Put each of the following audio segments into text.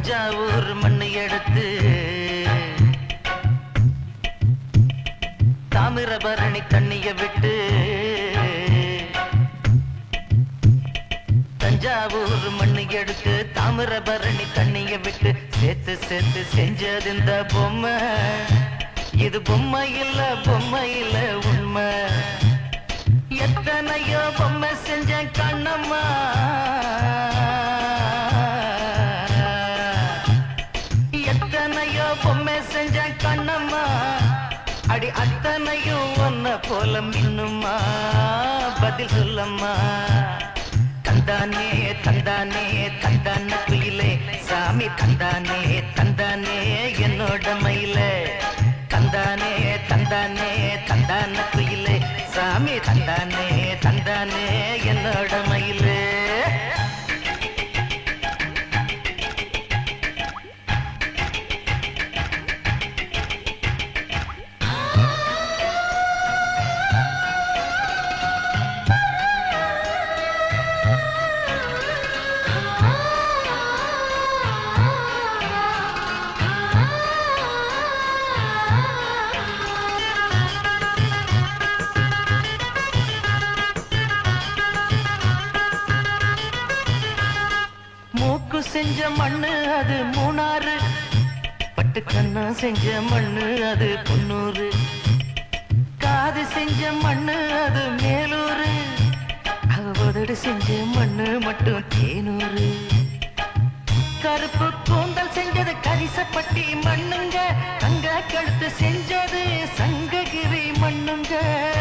தஞ்சாவூர் மண்ணு எடுத்து தாமிரபரணி தண்ணிய விட்டு தஞ்சாவூர் மண்ணு எடுத்து தாமிரபரணி தண்ணிய விட்டு சேர்த்து சேர்த்து செஞ்சது இந்த பொம்மை இது பொம்மை இல்ல பொம்மை இல்ல உண்மை எத்தனையோ பொம்மை செஞ்சேன் கண்ணம்மா எத்தனையோ பொம்மை செஞ்சேன் கண்ணம்மா அடி அத்தனையும் ஒன்ன போல மின்னுமா பதில் சொல்லம்மா தந்தானே தந்தானே தந்தான குயிலே சாமி தந்தானே தந்தானே என்னோட மயிலே தந்தானே தந்தானே தந்தான குயிலே சாமி தந்தானே தந்தானே என்னோட மயிலே மூக்கு செஞ்ச மண்ணு அது மூணாறு பட்டு கண்ணா செஞ்ச மண்ணு அது பொன்னூறு காது செஞ்ச மண்ணு அது மேலூரு அவ உதடு செஞ்ச மண்ணு மட்டும் தேனூரு கருப்பு கூந்தல் செஞ்சது கரிசப்பட்டி மண்ணுங்க தங்க கழுத்து செஞ்சது சங்ககிரி மண்ணுங்க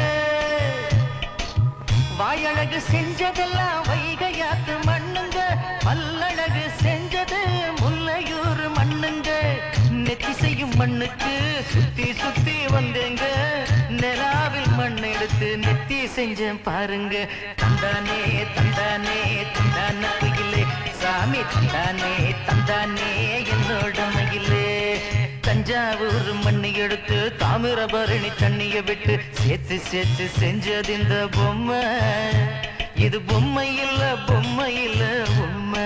வாயழகு செஞ்சதெல்லாம் வைகையாத்து மண்ணுங்க பல்லழகு செஞ்சது முல்லையூர் மண்ணுங்க நெத்தி செய்யும் மண்ணுக்கு சுத்தி சுத்தி வந்தேங்க நிலாவில் மண் எடுத்து நெத்தி செஞ்சேன் பாருங்க தந்தானே தந்தானே தந்தான குயிலே சாமி தந்தானே தந்தானே என்னோட மகிலே தஞ்சாவூர் மண்ணு எடுத்து தாமிரபரணி தண்ணிய விட்டு சேர்த்து சேர்த்து செஞ்சது இந்த பொம்மை இது பொம்மை இல்ல பொம்மை இல்ல உண்மை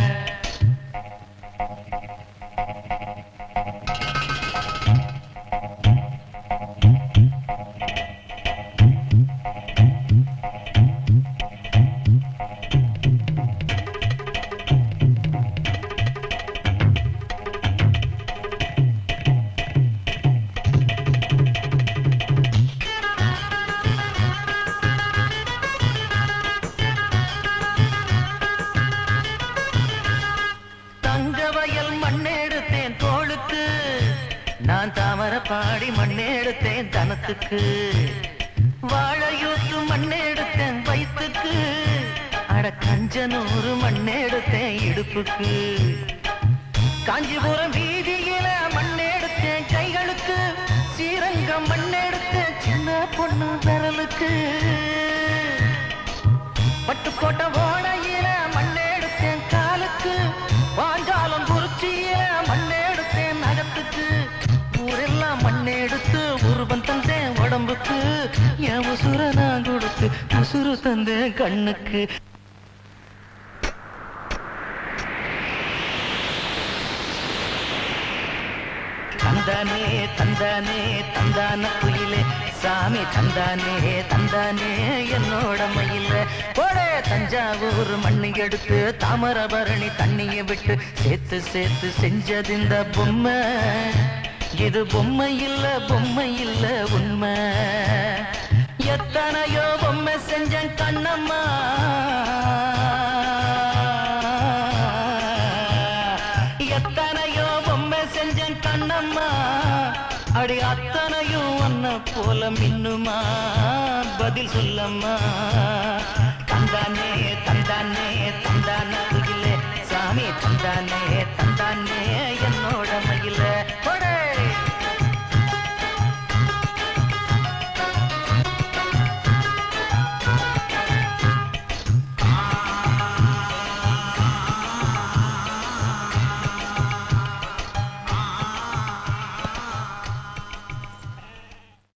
தங்க வயல் மண்ணெடுத்தேன் தோளுக்கு நான் தாமர பாடி மண்ணெடுத்தேன் தனத்துக்கு வாழையூத்து மண்ணெடுத்தேன் வயிற்றுக்கு அட கஞ்சனூறு மண்ணெடுத்தேன் இடுப்புக்கு காஞ்சிபுரம் வீதியில மண்ணெடுத்தேன் கைகளுக்கு ஸ்ரீரங்கம் மண்ணெடுத்தேன் சின்ன பொண்ணு விரலுக்கு பட்டுக்கோட்டை ஓடையில மண்ணெடுத்தேன் காலுக்கு வாஞ்சாலம் குறிச்சியில மண்ணெடுத்தேன் நகத்துக்கு ஊரெல்லாம் மண்ணெடுத்து உருவம் தந்தேன் உடம்புக்கு என் உசுர நான் கொடுத்து உசுறு தந்தேன் கண்ணுக்கு தந்தானே தந்தானே தந்தான குயிலே சாமி தந்தானே தந்தானே என்னோட மயில போடே தஞ்சாவூர் மண்ணு எடுத்து தாமரபரணி தண்ணிய விட்டு சேர்த்து சேர்த்து செஞ்சது இந்த பொம்மை இது பொம்மை இல்ல பொம்மை இல்ல உண்மை எத்தனையோ பொம்மை செஞ்சேன் கண்ணம்மா எத்தனையோ பொம்மை செஞ்சேன் கண்ணம்மா அடி அத்தனையும் ஒன்ன போல மின்னுமா பதில் சொல்லம்மா தந்தானே தந்தானே தந்தான குயிலே சாமி தந்தானே தந்தானே என்னோட மயிலே